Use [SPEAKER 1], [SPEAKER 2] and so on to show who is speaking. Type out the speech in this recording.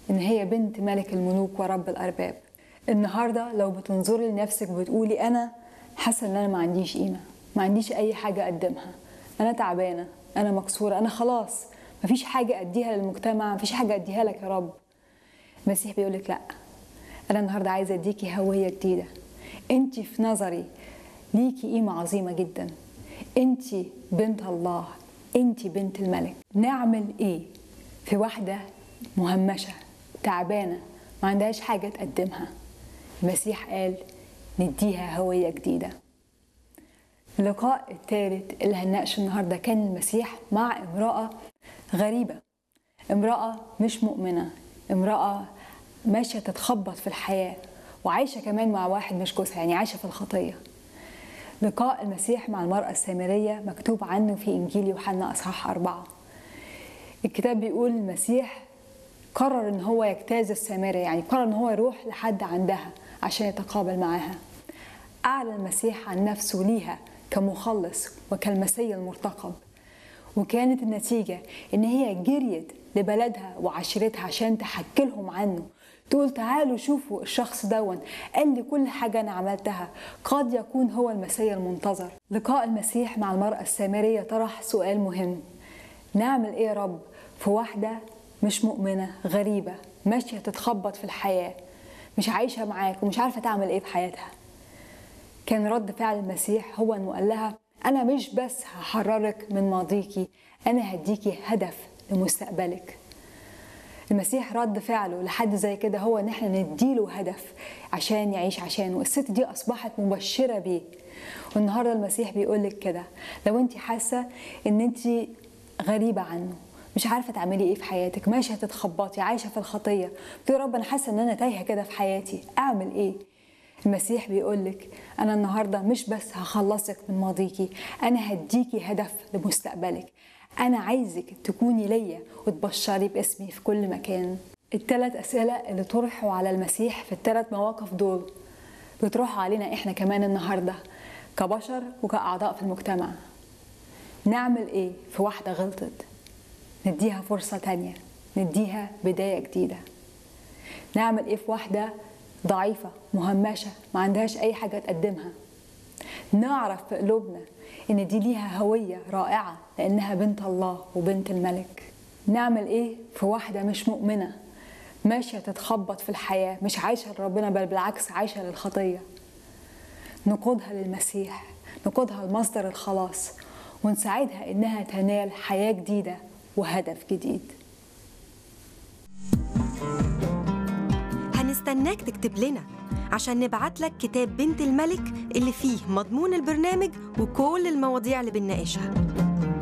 [SPEAKER 1] إن هي بنت ملك الملوك ورب الأرباب النهاردة لو بتنظري لنفسك وبتقولي أنا حاسة إن أنا ما عنديش قيمة ما عنديش أي حاجة أقدمها أنا تعبانة أنا مكسورة أنا خلاص مفيش حاجة أديها للمجتمع مفيش حاجة أديها لك يا رب المسيح بيقولك لأ أنا النهاردة عايزة أديكي هوية جديدة أنت في نظري ليكي قيمة عظيمة جدا أنت بنت الله أنت بنت الملك نعمل إيه في واحدة مهمشة تعبانة ما عندهاش حاجة تقدمها المسيح قال نديها هوية جديدة اللقاء الثالث اللي هنناقشه النهاردة كان المسيح مع امرأة غريبة امرأة مش مؤمنة امرأة ماشية تتخبط في الحياة وعايشة كمان مع واحد مش جوزها يعني عايشة في الخطية لقاء المسيح مع المرأة السامرية مكتوب عنه في إنجيل يوحنا أصحاح أربعة الكتاب بيقول المسيح قرر ان هو يجتاز السامرة يعني قرر ان هو يروح لحد عندها عشان يتقابل معاها أعلن المسيح عن نفسه ليها كمخلص وكالمسيا المرتقب وكانت النتيجة إن هي جريت لبلدها وعشيرتها عشان تحكي لهم عنه تقول تعالوا شوفوا الشخص دون قال لي كل حاجة أنا عملتها قد يكون هو المسيا المنتظر لقاء المسيح مع المرأة السامرية طرح سؤال مهم نعمل إيه يا رب في واحدة مش مؤمنة غريبة ماشية تتخبط في الحياة مش عايشة معاك ومش عارفة تعمل إيه في حياتها كان رد فعل المسيح هو انه قال لها انا مش بس هحررك من ماضيكي انا هديكي هدف لمستقبلك المسيح رد فعله لحد زي كده هو ان احنا نديله هدف عشان يعيش عشانه الست دي اصبحت مبشره بيه والنهارده المسيح بيقول لك كده لو انت حاسه ان انت غريبه عنه مش عارفه تعملي ايه في حياتك ماشيه تتخبطي عايشه في الخطيه بتقولي يا رب انا حاسه ان انا تايهه كده في حياتي اعمل ايه المسيح بيقولك أنا النهاردة مش بس هخلصك من ماضيكي أنا هديكي هدف لمستقبلك أنا عايزك تكوني ليا وتبشري باسمي في كل مكان الثلاث أسئلة اللي طرحوا على المسيح في الثلاث مواقف دول بيطرحوا علينا إحنا كمان النهاردة كبشر وكأعضاء في المجتمع نعمل إيه في واحدة غلطت نديها فرصة تانية نديها بداية جديدة نعمل إيه في واحدة ضعيفة مهمشة ما عندهاش أي حاجة تقدمها نعرف في قلوبنا إن دي ليها هوية رائعة لأنها بنت الله وبنت الملك نعمل إيه في واحدة مش مؤمنة ماشية تتخبط في الحياة مش عايشة لربنا بل بالعكس عايشة للخطية نقودها للمسيح نقودها لمصدر الخلاص ونساعدها إنها تنال حياة جديدة وهدف جديد
[SPEAKER 2] هنستناك تكتب لنا عشان نبعت لك كتاب بنت الملك اللي فيه مضمون البرنامج وكل المواضيع اللي بنناقشها